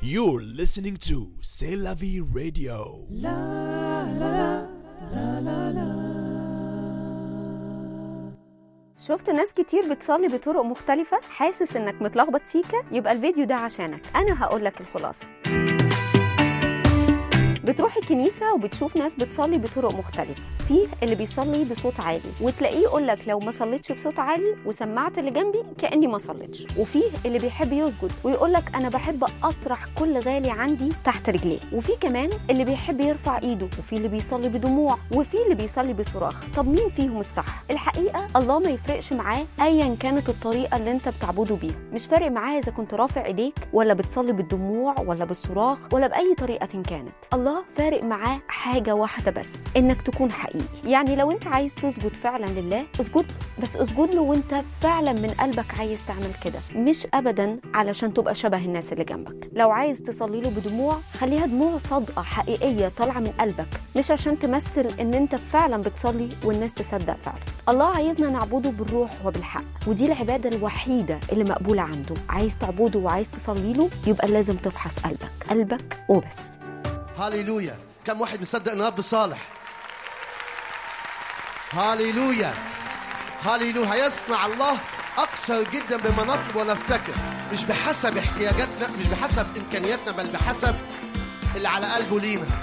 You're listening to C'est la vie radio. شفت ناس كتير بتصلي بطرق مختلفة حاسس انك متلخبط سيكا يبقى الفيديو ده عشانك انا هقولك الخلاصة بتروح الكنيسة وبتشوف ناس بتصلي بطرق مختلفة فيه اللي بيصلي بصوت عالي وتلاقيه يقولك لو ما صليتش بصوت عالي وسمعت اللي جنبي كأني ما صليتش وفيه اللي بيحب يسجد ويقولك أنا بحب أطرح كل غالي عندي تحت رجليه وفي كمان اللي بيحب يرفع إيده وفي اللي بيصلي بدموع وفي اللي بيصلي بصراخ طب مين فيهم الصح الحقيقة الله ما يفرقش معاه أيا كانت الطريقة اللي أنت بتعبده بيها مش فارق معاه إذا كنت رافع إيديك ولا بتصلي بالدموع ولا بالصراخ ولا بأي طريقة كانت الله فارق معاه حاجة واحدة بس إنك تكون حقيقي يعني لو أنت عايز تسجد فعلا لله اسجد بس اسجد له وأنت فعلا من قلبك عايز تعمل كده مش أبدا علشان تبقى شبه الناس اللي جنبك لو عايز تصلي له بدموع خليها دموع صادقة حقيقية طالعة من قلبك مش عشان تمثل إن أنت فعلا بتصلي والناس تصدق فعلا الله عايزنا نعبده بالروح وبالحق ودي العبادة الوحيدة اللي مقبولة عنده عايز تعبده وعايز تصلي له يبقى لازم تفحص قلبك قلبك وبس هاليلويا كم واحد مصدق ان الرب صالح هاليلويا هاليلويا هيصنع الله اكثر جدا بما نطلب ونفتكر مش بحسب احتياجاتنا مش بحسب امكانياتنا بل بحسب اللي على قلبه لينا